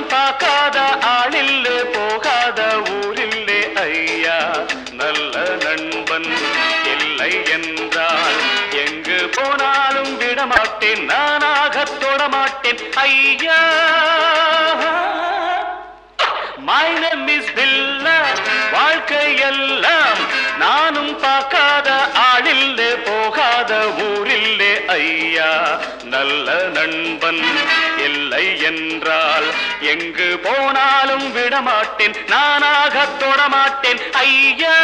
பார்க்காத ஆளில்லே போகாத ஊரில்லே ஐயா நல்ல நண்பன் இல்லை என்றால் எங்கு போனாலும் விடமாட்டேன் நானாக தொடமாட்டேன் ஐயா My name is பில்லா வாழ்க்கையெல்லாம் நானும் பார்க்காத ஆளில்லே போகாத ஊரில்லே ஐயா நல்ல நண்பன் இல்லை என்றால் எங்கு போனாலும் விடமாட்டேன் நானாக தொடமாட்டேன் ஐயா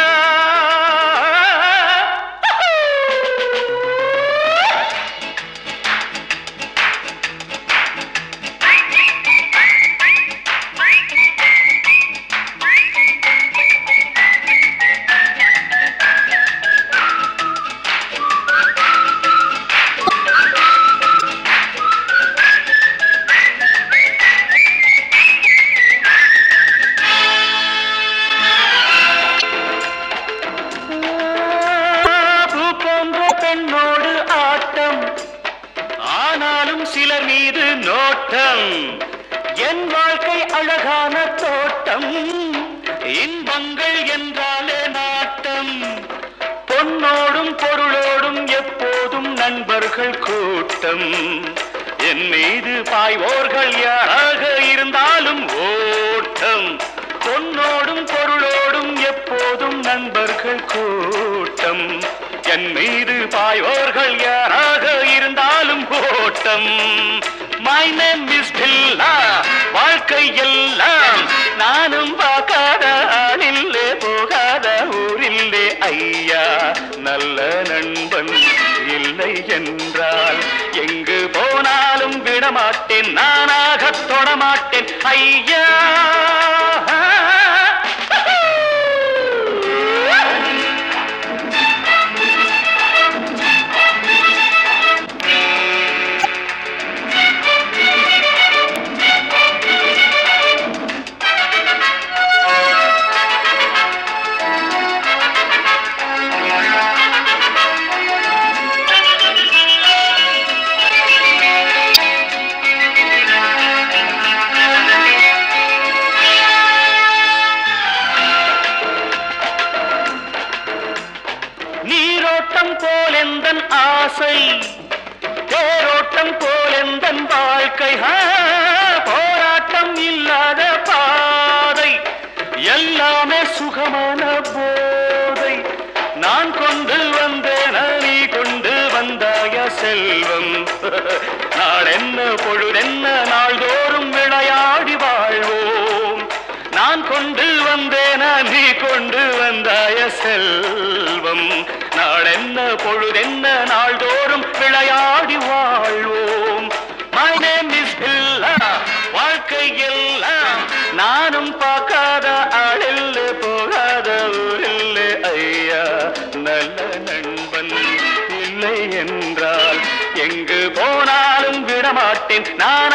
பூ போன்ற பெண்ணோடு ஆட்டம் ஆனாலும் சிலர் மீது நோட்டம் என் வாழ்க்கை அழகான தோட்டம் இன்பங்கள் என்றாலே நாட்டம் பொன்னோடும் பொருளோடும் எப்போதும் நண்பர்கள் கூட்டம் என் மீது பாய்வோர்கள் யாராக இருந்தாலும் ஓட்டம் பொன்னோடும் பொருளோடும் எப்போதும் நண்பர்கள் கூட்டம் என் மீது பாய்வோர்கள் யாராக இருந்தாலும் ஓட்டம் மை நேம் இஸ் பில்லா வாழ்க்கை எல்லாம் நானும் பார்க்காத ஆளில்லே போகாத ஊரில்லே ஐயா நல்ல நண்பன் இல்லை என்றால் எங்கு போனாலும் விடமாட்டேன் நானாக தொடமாட்டேன் ஐயா நீரோட்டம் போல் எந்தன் ஆசை தேரோட்டம் போல் எந்தன் வாழ்க்கை ஆ, போராட்டம் இல்லாத பாதை எல்லாமே சுகமான போதை நான் கொண்டு வந்தேன் நீ கொண்டு வந்தாய செல்வம் நாளென்ன பொழுதென்ன நாள்தோறும் விளையாடி வாழ்வோம் நான் கொண்டு வந்தேன நீ கொண்டு வந்தாய செல்வம் நாளென்ன பொழுதென்ன நாள்தோறும் விளையாடி வாழ்வோம் My name is பில்லா வாழ்க்கை எல்லாம் நானும் பார்க்காத ஆளில்ல போகாத ஊரில்ல ஐயா நல்ல நண்பன் இல்லை என்றால் எங்கு போனாலும் விடமாட்டேன் நான்